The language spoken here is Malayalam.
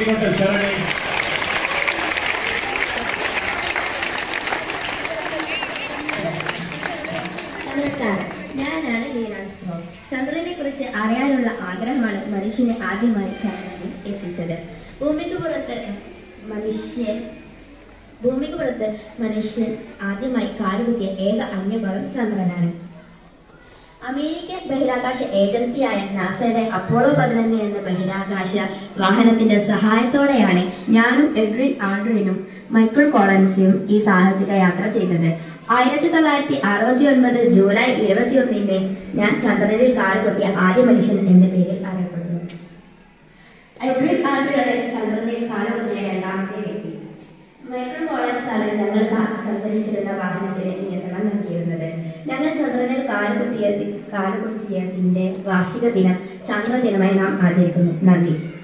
പ്രിയപ്പെട്ട ശരണി നമസ്കാരം ഞാനാണ് ലീനാസ്ട്രോ ചന്ദ്രനെ കുറിച്ച് അറിയാനുള്ള ആഗ്രഹമാണ് മനുഷ്യനെ ആദ്യമായി ചന്ദ്രനിൽ എത്തിച്ചത് ഭൂമിക്ക് പുറത്ത് മനുഷ്യൻ ഭൂമിക്ക് പുറത്ത് മനുഷ്യൻ ആദ്യമായി കാലുകുത്തിയ ഏക അന്യഭാഗം ചന്ദ്രനാണ് അമേരിക്കൻ ബഹിരാകാശ ഏജൻസിയായ നാസയുടെ അപ്പോളോ പതിനൊന്ന് എന്ന ബഹിരാകാശ വാഹനത്തിന്റെ സഹായത്തോടെയാണ് ഞാനും എഡ്രിൻ ആൻഡ്രിനും മൈക്കിൾ കോളൻസിയും ഈ സാഹസിക യാത്ര ചെയ്തത് ആയിരത്തി തൊള്ളായിരത്തി അറുപത്തി ഒൻപത് ജൂലൈ ഇരുപത്തി ഒന്നിന് ഞാൻ ചന്ദ്രനിൽ കാലുകൊത്തിയ ആദ്യ മനുഷ്യൻ എന്ന പേരിൽ അറിയപ്പെടുന്നു എഡ്രിൻ ആൻഡ്രിയാണ് ചന്ദ്രനിൽ കാലുകൊത്തിയ രണ്ടാമത്തെ വ്യക്തി മൈക്കിൾ കോളൻസ് ആണ് ഞങ്ങൾ സ- സഞ്ചരിച്ചിരുന്ന വാഹനത്തിന് നിയന്ത്രണം നൽകിയിരുന്നത് ഞങ്ങൾ ചന്ദ്രനിൽ കാലുകുത്തിയ കാലുകുത്തിയതിന്റെ വാർഷിക ദിനം ചന്ദ്രദിനമായി നാം ആചരിക്കുന്നു നന്ദി